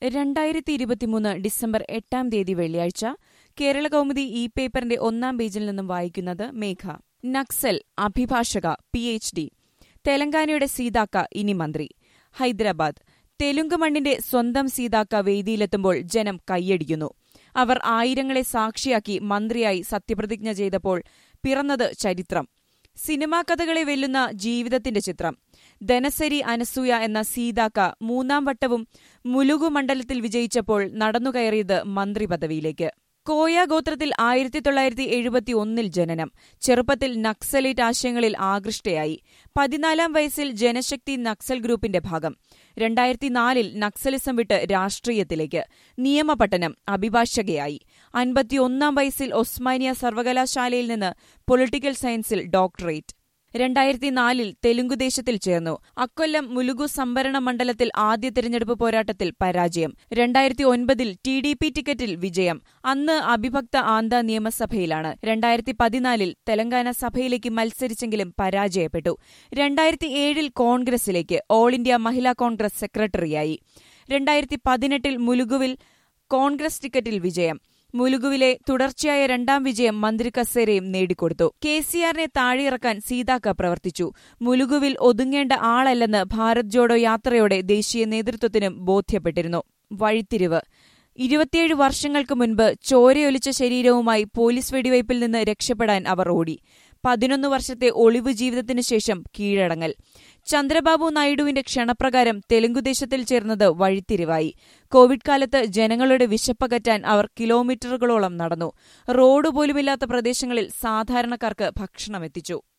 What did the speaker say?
രണ്ടായിരത്തി ഇരുപത്തിമൂന്ന് ഡിസംബർ എട്ടാം തീയതി വെള്ളിയാഴ്ച കേരള കൗമുദി ഇ പേപ്പറിന്റെ ഒന്നാം പേജിൽ നിന്നും വായിക്കുന്നത് മേഘ നക്സൽ അഭിഭാഷക പി എച്ച് ഡി തെലങ്കാനയുടെ സീതാക്ക ഇനി മന്ത്രി ഹൈദരാബാദ് തെലുങ്ക് മണ്ണിന്റെ സ്വന്തം സീതാക്ക വേദിയിലെത്തുമ്പോൾ ജനം കൈയടിക്കുന്നു അവർ ആയിരങ്ങളെ സാക്ഷിയാക്കി മന്ത്രിയായി സത്യപ്രതിജ്ഞ ചെയ്തപ്പോൾ പിറന്നത് ചരിത്രം സിനിമാ കഥകളെ വെല്ലുന്ന ജീവിതത്തിന്റെ ചിത്രം ധനസരി അനസൂയ എന്ന സീതാക്ക മൂന്നാം വട്ടവും മുലുഗു മണ്ഡലത്തിൽ വിജയിച്ചപ്പോൾ നടന്നുകയറിയത് മന്ത്രി പദവിയിലേക്ക് കോയ ഗോത്രത്തിൽ ആയിരത്തി തൊള്ളായിരത്തി എഴുപത്തി ഒന്നിൽ ജനനം ചെറുപ്പത്തിൽ നക്സലേറ്റ് ആശയങ്ങളിൽ ആകൃഷ്ടയായി പതിനാലാം വയസ്സിൽ ജനശക്തി നക്സൽ ഗ്രൂപ്പിന്റെ ഭാഗം രണ്ടായിരത്തി നാലിൽ നക്സലിസം വിട്ട് രാഷ്ട്രീയത്തിലേക്ക് നിയമപഠനം അഭിഭാഷകയായി അൻപത്തിയൊന്നാം വയസ്സിൽ ഒസ്മാനിയ സർവകലാശാലയിൽ നിന്ന് പൊളിറ്റിക്കൽ സയൻസിൽ ഡോക്ടറേറ്റ് രണ്ടായിരത്തി നാലിൽ തെലുങ്കുദേശത്തിൽ ചേർന്നു അക്കൊല്ലം മുലുഗു സംവരണ മണ്ഡലത്തിൽ ആദ്യ തെരഞ്ഞെടുപ്പ് പോരാട്ടത്തിൽ പരാജയം രണ്ടായിരത്തി ഒൻപതിൽ ടി ഡി പി ടിക്കറ്റിൽ വിജയം അന്ന് അവിഭക്ത ആന്ധ്ര നിയമസഭയിലാണ് രണ്ടായിരത്തി പതിനാലിൽ തെലങ്കാന സഭയിലേക്ക് മത്സരിച്ചെങ്കിലും പരാജയപ്പെട്ടു രണ്ടായിരത്തി ഏഴിൽ കോൺഗ്രസിലേക്ക് ഓൾ ഇന്ത്യ മഹിളാ കോൺഗ്രസ് സെക്രട്ടറിയായി രണ്ടായിരത്തി പതിനെട്ടിൽ മുലുഗുവിൽ കോൺഗ്രസ് ടിക്കറ്റിൽ വിജയം മുലുഗുവിലെ തുടർച്ചയായ രണ്ടാം വിജയം മന്ത്രി കസേരയും നേടിക്കൊടുത്തു കെ സിആറിനെ താഴെയിറക്കാൻ സീതാക്ക പ്രവർത്തിച്ചു മുലുഗുവിൽ ഒതുങ്ങേണ്ട ആളല്ലെന്ന് ഭാരത് ജോഡോ യാത്രയോടെ ദേശീയ നേതൃത്വത്തിനും ബോധ്യപ്പെട്ടിരുന്നു വഴിത്തിരിവ് ഇരുപത്തിയേഴ് വർഷങ്ങൾക്ക് മുൻപ് ചോരയൊലിച്ച ശരീരവുമായി പോലീസ് വെടിവയ്പിൽ നിന്ന് രക്ഷപ്പെടാൻ അവർ ഓടി പതിനൊന്ന് വർഷത്തെ ഒളിവ് ജീവിതത്തിനു ശേഷം കീഴടങ്ങൽ ചന്ദ്രബാബു നായിഡുവിന്റെ ക്ഷണപ്രകാരം തെലുങ്കുദേശത്തിൽ ചേർന്നത് വഴിത്തിരിവായി കോവിഡ് കാലത്ത് ജനങ്ങളുടെ വിശപ്പകറ്റാൻ അവർ കിലോമീറ്ററുകളോളം നടന്നു റോഡ് പോലുമില്ലാത്ത പ്രദേശങ്ങളിൽ സാധാരണക്കാർക്ക് ഭക്ഷണമെത്തിച്ചു